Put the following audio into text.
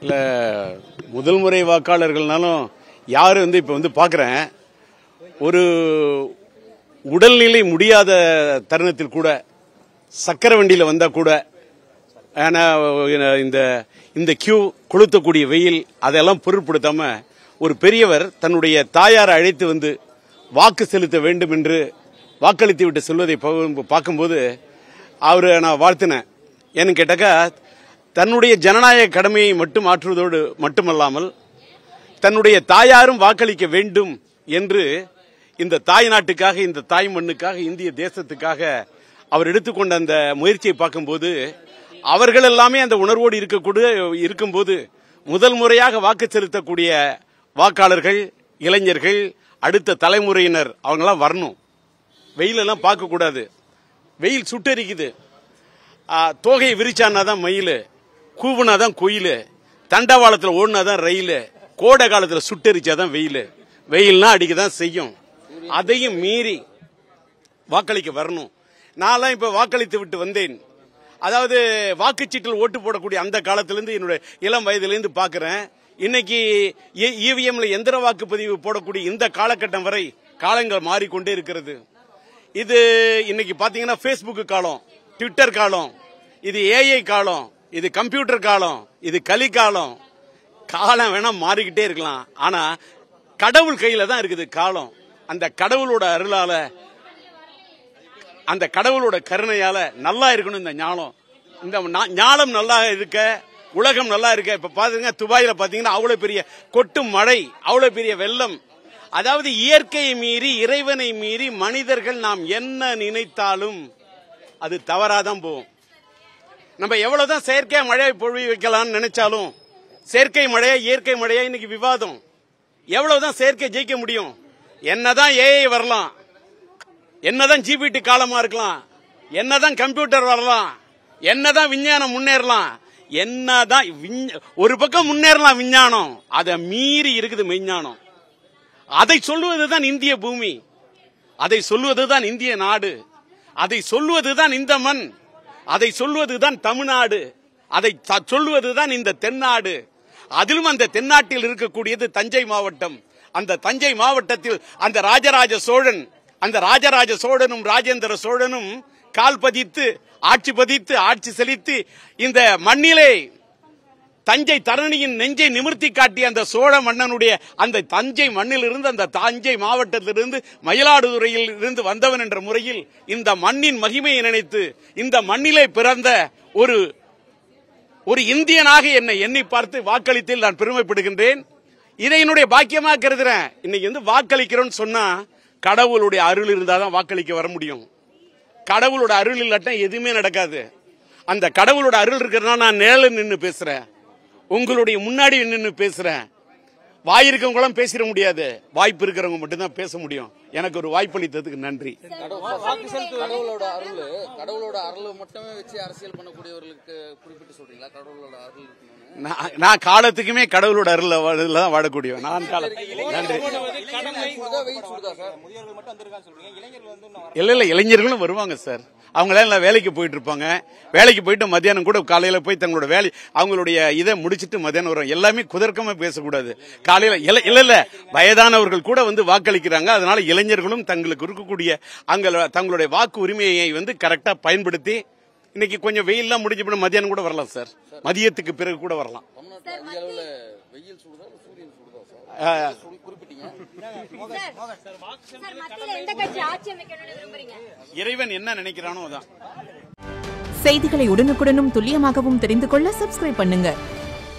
இல்ல முதல் முறை வாக்காளர்கள்னாலும் யாரு வந்து இப்ப வந்து பாக்குறேன் ஒரு உடல்நிலை முடியாத தருணத்தில் கூட சக்கர வண்டியில வந்தா கூட ஆனா இந்த இந்த கியூ கொளுத்தக்கூடிய வெயில் அதெல்லாம் பொருட்படுத்தாம ஒரு பெரியவர் தன்னுடைய தாயாரை அழைத்து வந்து வாக்கு செலுத்த வேண்டும் என்று வாக்களித்து விட்டு செல்வதை பா- பார்க்கும்போது அவரை நான் வாழ்த்தினேன் ஏன்னு கேட்டாக்கா தன்னுடைய ஜனநாயக கடமையை மட்டும் ஆற்றுவதோடு மட்டுமல்லாமல் தன்னுடைய தாயாரும் வாக்களிக்க வேண்டும் என்று இந்த தாய் நாட்டுக்காக இந்த தாய் மண்ணுக்காக இந்திய தேசத்துக்காக அவர் எடுத்துக்கொண்ட அந்த முயற்சியை பார்க்கும்போது அவர்கள் எல்லாமே அந்த உணர்வோடு இருக்கக்கூடிய இருக்கும்போது முதல் முறையாக வாக்கு செலுத்தக்கூடிய வாக்காளர்கள் இளைஞர்கள் அடுத்த தலைமுறையினர் அவங்கெல்லாம் வரணும் வெயிலெல்லாம் பார்க்க கூடாது வெயில் சுட்டரிக்குது ஆ, தோகையை விரிச்சானா தான் மயில் கூவுனா தான் குயில் தண்டவாளத்தில் ஓடுனா தான் ரயில் கோடை காலத்தில் சுட்டரிச்சா தான் வெயில் வெயில்னா அடிக்க தான் செய்யும் அதையும் மீறி வாக்களிக்க வரணும் நான்லாம் இப்ப வாக்களித்து விட்டு வந்தேன் அதாவது வாக்குச்சீட்டில் ஓட்டு போடக்கூடிய அந்த காலத்திலிருந்து என்னுடைய இளம் வயதிலிருந்து பார்க்கிறேன் இன்னைக்கு இவிஎம்ல எந்திர வாக்குப்பதிவு போடக்கூடிய இந்த காலகட்டம் வரை காலங்கள் மாறிக்கொண்டே இருக்கிறது இது இன்னைக்கு பாத்தீங்கன்னா ஃபேஸ்புக் காலம் ட்விட்டர் காலம் இது ஏஐ காலம் இது கம்ப்யூட்டர் காலம் இது கலி காலம் காலம் வேணா மாறிக்கிட்டே இருக்கலாம் ஆனா கடவுள் கையில தான் இருக்குது காலம் அந்த கடவுளோட அருளால அந்த கடவுளோட கருணையால நல்லா இருக்கணும் இந்த ஞானம் இந்த நா- ஞானம் நல்லா இருக்க உலகம் நல்லா இருக்க இப்ப பாத்தீங்க துபாயில பாத்தீங்கன்னா அவ்வளவு பெரிய கொட்டும் மழை அவ்வளவு பெரிய வெள்ளம் அதாவது இயற்கையை மீறி இறைவனை மீறி மனிதர்கள் நாம் என்ன நினைத்தாலும் அது தவறாதான் போகும் நம்ம எவ்வளவுதான் செயற்கை மழையை பொழிவு வைக்கலாம்னு நினைச்சாலும் செயற்கை மழையா இயற்கை மழையா இன்னைக்கு விவாதம் எவ்வளவுதான் செயற்கை ஜெயிக்க முடியும் என்னதான் ஏஐ வரலாம் என்னதான் ஜிபிடி காலமா இருக்கலாம் என்னதான் கம்ப்யூட்டர் வரலாம் என்னதான் விஞ்ஞானம் முன்னேறலாம் என்னதான் விஞ்ஞ- ஒரு பக்கம் முன்னேறலாம் விஞ்ஞானம் அதை மீறி இருக்குது மெஞ்ஞானம் அதை சொல்லுவதுதான் இந்திய பூமி அதை சொல்லுவதுதான் இந்திய நாடு அதை சொல்லுவதுதான் இந்த மண் அதை சொல்லுவதுதான் தமிழ்நாடு அதை ச- சொல்லுவதுதான் இந்த தென்னாடு அதிலும் அந்த தென்னாட்டில் இருக்கக்கூடியது தஞ்சை மாவட்டம் அந்த தஞ்சை மாவட்டத்தில் அந்த ராஜராஜ சோழன் அந்த ராஜராஜ சோழனும் ராஜேந்திர சோழனும் கால் பதித்து ஆட்சி பதித்து ஆட்சி செலுத்தி இந்த மண்ணிலே தஞ்சை தரணியின் நெஞ்சை நிமிர்த்தி காட்டிய அந்த சோழ மன்னனுடைய அந்த தஞ்சை மண்ணிலிருந்து அந்த தஞ்சை மாவட்டத்திலிருந்து மயிலாடுதுறையில் இருந்து வந்தவன் என்ற முறையில் இந்த மண்ணின் மகிமையை நினைத்து இந்த மண்ணிலே பிறந்த ஒரு ஒரு இந்தியனாக என்னை எண்ணி பார்த்து வாக்களித்தில் நான் பெருமைப்படுகின்றேன் இதை என்னுடைய பாக்கியமாக கருதுறேன் இன்னைக்கு வந்து வாக்களிக்கிறோம்னு சொன்னா கடவுளுடைய அருள் இருந்தாதான் வாக்களிக்க வர முடியும் கடவுளோட அருள் இல்லாட்டா எதுவுமே நடக்காது அந்த கடவுளோட அருள் இருக்கிறதுனால நான் நேரில் நின்று பேசுறேன் உங்களுடைய முன்னாடி நின்று பேசுறேன் வாய் இருக்கவங்களாம் பேசிட முடியாது வாய்ப்பு இருக்கிறவங்க மட்டும்தான் பேச முடியும் எனக்கு ஒரு வாய்ப்பளித்ததுக்கு நன்றி கடவுளோட அருள் கடவுளோட அருள் மட்டுமே வச்சு அரசியல் பண்ணக்கூடியவர்களுக்கு குறிப்பிட்டு சொல்றீங்களா கடவுளோட அருள் இருக்கணும்னு நான் நான் காலத்துக்குமே கடவுளோட அருள் தான் வாழக்கூடியவன் நான் கால நன்றி சுடுதா, வெயில் சுடுதா சார் இல்ல இல்ல இளைஞர்களும் வருவாங்க சார் அவங்க எல்லாம் வேலைக்கு போயிட்டு இருப்பாங்க வேலைக்கு போயிட்டு மத்தியானம் கூட காலையில போய் தங்களோட வேலை அவங்களுடைய இதை முடிச்சிட்டு மத்தியானம் வரும் எல்லாமே குதர்க்கமா பேசக்கூடாது காலையில இல்ல இல்ல இல்ல வயதானவர்கள் கூட வந்து வாக்களிக்கிறாங்க அதனால இளைஞர்களும் தங்களுக்கு இருக்கக்கூடிய அங்க தங்களுடைய வாக்கு உரிமையை வந்து கரெக்டா பயன்படுத்தி இன்னைக்கு கொஞ்சம் வெயில்லாம் முடிஞ்ச பிறகு மத்தியானம் கூட வரலாம் சார் மதியத்துக்கு பிறகு கூட வரலாம் தமிழ்நாட்டுல அதிக அளவுல வெயில் சுடுதா இல்ல சூரியன் சுடுதா சார் சுடு- குறிப்பிட்டீங்க சார் மத்தியில எந்த கட்சி ஆட்சி அமைக்கணும்னு விரும்புறீங்க இறைவன் என்ன நினைக்கிறானோ அதான் செய்திகளை உடனுக்குடனும் துல்லியமாகவும் தெரிந்து கொள்ள சப்ஸ்கிரைப் பண்ணுங்க